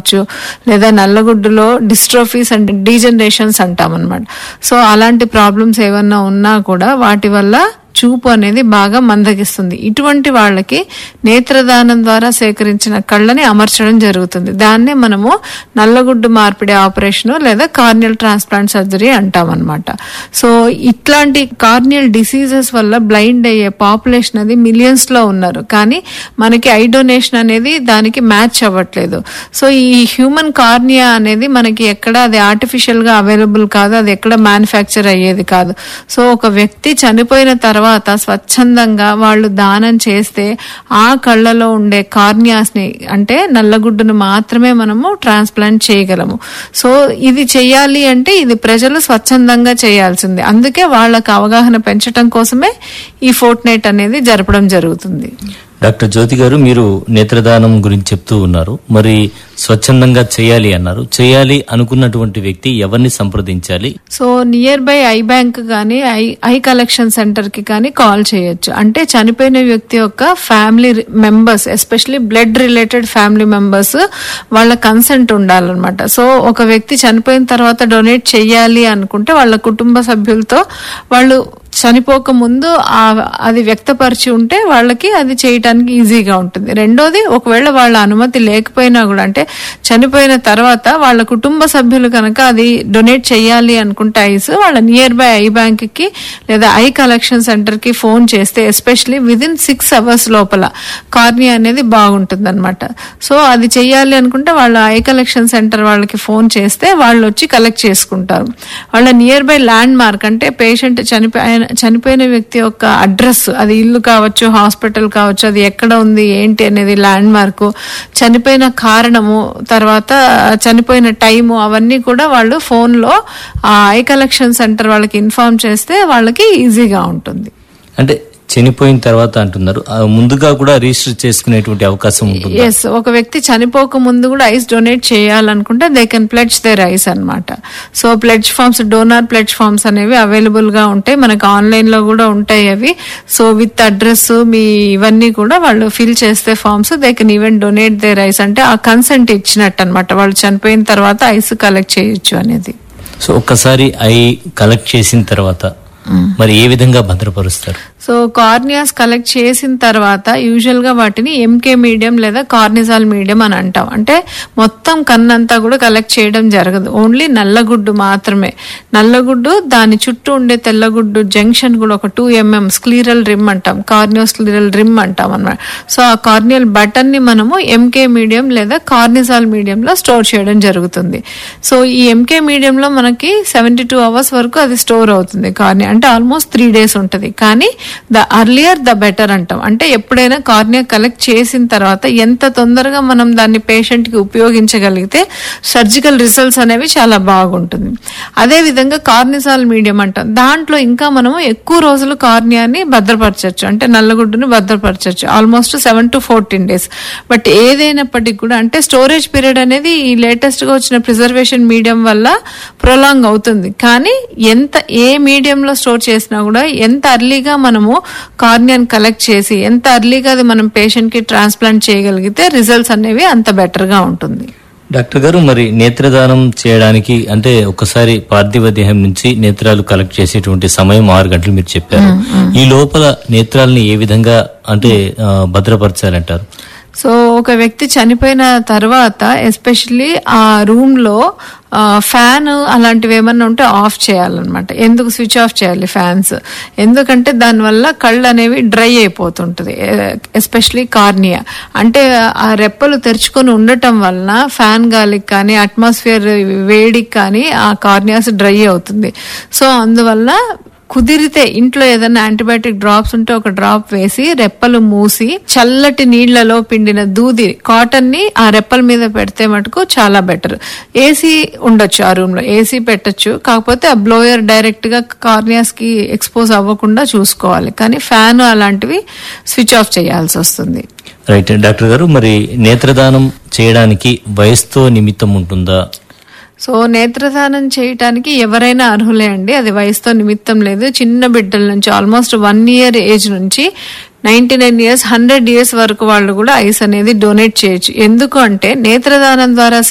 కావచ్చు లేదా నల్లగుడ్డులో dystrophies and degenerations అంటాం అనమాట సో అలాంటి ప్రాబ్లమ్స్ ఏమన్నా ఉన్నా కూడా వాటి వల్ల చూపు అనేది బాగా మందగిస్తుంది ఇటువంటి వాళ్ళకి నేత్రదానం ద్వారా సేకరించిన కళ్ళని అమర్చడం జరుగుతుంది దాన్నే మనము నల్లగుడ్డు మార్పిడి ఆపరేషన్ లేదా కార్నియల్ ట్రాన్స్ప్లాంట్ సర్జరీ అంటాం అనమాట సో ఇట్లాంటి కార్నియల్ డిసీజెస్ వల్ల బ్లైండ్ అయ్యే పాపులేషన్ అది మిలియన్స్ లో ఉన్నారు కానీ మనకి ఐ డొనేషన్ అనేది దానికి మ్యాచ్ అవ్వట్లేదు సో ఈ హ్యూమన్ కార్నియా అనేది మనకి ఎక్కడ అది ఆర్టిఫిషియల్ గా అవైలబుల్ కాదు అది ఎక్కడ మ్యానుఫ్యాక్చర్ అయ్యేది కాదు సో ఒక వ్యక్తి చనిపోయిన తర్వాత స్వచ్ఛందంగా వాళ్ళు దానం చేస్తే ఆ కళ్ళలో ఉండే కార్నియాస్ ని అంటే నల్లగుడ్డును మాత్రమే మనము ట్రాన్స్ప్లాంట్ చేయగలము సో ఇది చేయాలి అంటే ఇది ప్రజలు స్వచ్ఛందంగా చేయాల్సిందే అందుకే వాళ్ళకి అవగాహన పెంచడం కోసమే ఈ ఫోర్ట్ నైట్ అనేది జరపడం జరుగుతుంది డాక్టర్ జ్యోతి గారు మీరు నేత్రదానం గురించి చెప్తూ ఉన్నారు మరి స్వచ్ఛందంగా చేయాలి అన్నారు చేయాలి అనుకున్నటువంటి వ్యక్తి ఎవరిని సంప్రదించాలి so nearby eye bank కానీ ఐ ఐ కలెక్షన్ సెంటర్ కి కానీ కాల్ చేయొచ్చు అంటే చనిపోయిన వ్యక్తి యొక్క family members especially blood related family members వాళ్ళ కన్సెంట్ ఉండాలన్నమాట సో ఒక వ్యక్తి చనిపోయిన తర్వాత డొనేట్ చెయ్యాలి అనుకుంటే వాళ్ళ కుటుంబ సభ్యులతో వాళ్ళు చనిపోక ముందు ఆ- అది వ్యక్తపరిచి ఉంటే వాళ్ళకి అది చేయటానికి ఈజీగా ఉంటుంది రెండోది ఒకవేళ వాళ్ళ అనుమతి లేకపోయినా కూడా అంటే చనిపోయిన తర్వాత వాళ్ళ కుటుంబ సభ్యులు కనుక అది డొనేట్ చేయాలి అనుకుంటే ఐస్ వాళ్ళ నియర్ బై ఐ బ్యాంక్ కి లేదా ఐ కలెక్షన్ సెంటర్ కి ఫోన్ చేస్తే ఎస్పెషలీ విదిన్ సిక్స్ అవర్స్ లోపల కార్నియా అనేది బాగుంటుంది అనమాట సో అది చెయ్యాలి అనుకుంటే వాళ్ళ ఐ కలెక్షన్ సెంటర్ వాళ్ళకి ఫోన్ చేస్తే వాళ్ళు వచ్చి కలెక్ట్ చేసుకుంటారు వాళ్ళ నియర్ బై ల్యాండ్ మార్క్ అంటే పేషెంట్ చనిపోయిన చనిపోయిన వ్యక్తి యొక్క అడ్రస్ అది ఇల్లు కావచ్చు హాస్పిటల్ కావచ్చు అది ఎక్కడ ఉంది ఏంటి అనేది ల్యాండ్ మార్క్ చనిపోయిన కారణము తర్వాత చనిపోయిన టైము అవన్నీ కూడా వాళ్ళు ఫోన్ లో ఆ ఐ కలెక్షన్ సెంటర్ వాళ్ళకి ఇన్ఫార్మ్ చేస్తే వాళ్ళకి ఈజీగా ఉంటుంది అంటే చనిపోయిన తర్వాత అంటున్నారు ఆ ముందుగా కూడా రిజిస్టర్ చేసుకునేటువంటి అవకాశం ఉంటుంది ఎస్ ఒక వ్యక్తి చనిపోక ముందు కూడా ఐస్ డొనేట్ చేయాలనుకుంటే they can pledge their eyes అన్నమాట so pledge forms donor pledge forms అనేవి అవైలబుల్ గా ఉంటాయి మనకు ఆన్లైన్ లో కూడా ఉంటాయి అవి సో విత్ అడ్రస్ మీ ఇవన్నీ కూడా వాళ్ళు ఫిల్ చేస్తే forms they can even donate their eyes అంటే ఆ కన్సెంట్ ఇచ్చినట్టు అనమాట వాళ్ళు చనిపోయిన తర్వాత ఐస్ కలెక్ట్ చేయొచ్చు అనేది సో ఒక్కసారి ఐ కలెక్ట్ చేసిన తర్వాత మరి ఏ విధంగా భద్రపరుస్తారు సో కార్నియాస్ కలెక్ట్ చేసిన తర్వాత యూజువల్ గా వాటిని ఎంకే మీడియం లేదా కార్నిజాల్ మీడియం అని అంటాం అంటే మొత్తం కన్నంతా కూడా కలెక్ట్ చేయడం జరగదు ఓన్లీ నల్లగుడ్డు మాత్రమే నల్లగుడ్డు దాని చుట్టూ ఉండే తెల్లగుడ్డు జంక్షన్ కూడా ఒక టూ ఎంఎం స్క్లీరల్ రిమ్ అంటాం కార్నియో స్క్లీరల్ రిమ్ అంటాం అన్నమాట సో ఆ కార్నియల్ బటన్ ని మనము ఎంకే మీడియం లేదా కార్నిజాల్ మీడియం లో స్టోర్ చేయడం జరుగుతుంది సో ఈ ఎంకే మీడియం లో మనకి సెవెంటీ టూ అవర్స్ వరకు అది స్టోర్ అవుతుంది కార్నియా అంటే ఆల్మోస్ట్ త్రీ డేస్ ఉంటుంది కానీ ద అర్లియర్ ద బెటర్ అంటాం అంటే ఎప్పుడైనా కార్నియా కలెక్ట్ చేసిన తర్వాత ఎంత తొందరగా మనం దాన్ని పేషెంట్ కి ఉపయోగించగలిగితే సర్జికల్ రిజల్ట్స్ అనేవి చాలా బాగుంటుంది అదే విధంగా కార్నిసాల్ మీడియం అంటాం దాంట్లో ఇంకా మనము ఎక్కువ రోజులు కార్నియాని భద్రపరచచ్చు అంటే నల్లగుడ్డును భద్రపరచచ్చు almost seven to fourteen days but ఏదైనప్పటికీ కూడా అంటే స్టోరేజ్ పీరియడ్ అనేది ఈ లేటెస్ట్ గా వచ్చిన ప్రిజర్వేషన్ మీడియం వల్ల ప్రొలాంగ్ అవుతుంది కానీ ఎంత ఏ మీడియంలో స్టోర్ చేసినా కూడా ఎంత అర్లీగా మనము కార్నియాన్ కలెక్ట్ చేసి ఎంత అర్లీగా అది మనం పేషెంట్ కి ట్రాన్స్ప్లాంట్ చేయగలిగితే రిజల్ట్స్ అనేవి అంత బెటర్ గా ఉంటుంది డాక్టర్ గారు మరి నేత్రదానం చేయడానికి అంటే ఒకసారి పార్థివ దేహం నుంచి నేత్రాలు కలెక్ట్ చేసేటువంటి సమయం ఆరు గంటలు మీరు చెప్పారు ఈ లోపల నేత్రాలని ఏ విధంగా అంటే ఆ, భద్రపరచాలంటారు సో ఒక వ్యక్తి చనిపోయిన తర్వాత ఎస్పెషల్లీ ఆ రూమ్ లో ఫ్యాన్ అలాంటివి ఏమన్నా ఉంటే ఆఫ్ చేయాలన్నమాట ఎందుకు స్విచ్ ఆఫ్ చేయాలి ఫ్యాన్స్ ఎందుకంటే దానివల్ల కళ్ళు అనేవి డ్రై అయిపోతుంటది ఎస్పెషలీ కార్నియా అంటే ఆ రెప్పలు తెరుచుకొని ఉండటం వలన ఫ్యాన్ గాలికి కానీ అట్మాస్ఫియర్ వేడికి కానీ ఆ కార్నియాస్ డ్రై అవుతుంది సో అందువల్ల కుదిరితే ఇంట్లో ఏదైనా యాంటీబయాటిక్ డ్రాప్స్ ఉంటే ఒక డ్రాప్ వేసి రెప్పలు మూసి చల్లటి నీళ్లలో పిండిన దూది కాటన్ ని ఆ రెప్పల మీద పెడితే మటుకు చాలా బెటర్ ఏసీ ఉండొచ్చు ఆ రూమ్ లో ఏసీ పెట్టొచ్చు కాకపోతే ఆ బ్లోయర్ డైరెక్ట్ గా కార్నియాస్ కి ఎక్స్పోజ్ అవ్వకుండా చూసుకోవాలి కానీ ఫ్యాన్ అలాంటివి స్విచ్ ఆఫ్ చేయాల్సి వస్తుంది రైట్ డాక్టర్ గారు మరి నేత్రదానం చేయడానికి వయసుతో నిమిత్తం ఉంటుందా సో నేత్రదానం చేయటానికి ఎవరైనా అర్హులే అండి అది వయసుతో నిమిత్తం లేదు చిన్న బిడ్డల నుంచి ఆల్మోస్ట్ వన్ ఇయర్ ఏజ్ నుంచి ninety nine years hundred years వరకు వాళ్ళు కూడా ఐస్ అనేది డొనేట్ చేయొచ్చు ఎందుకు అంటే నేత్రదానం ద్వారా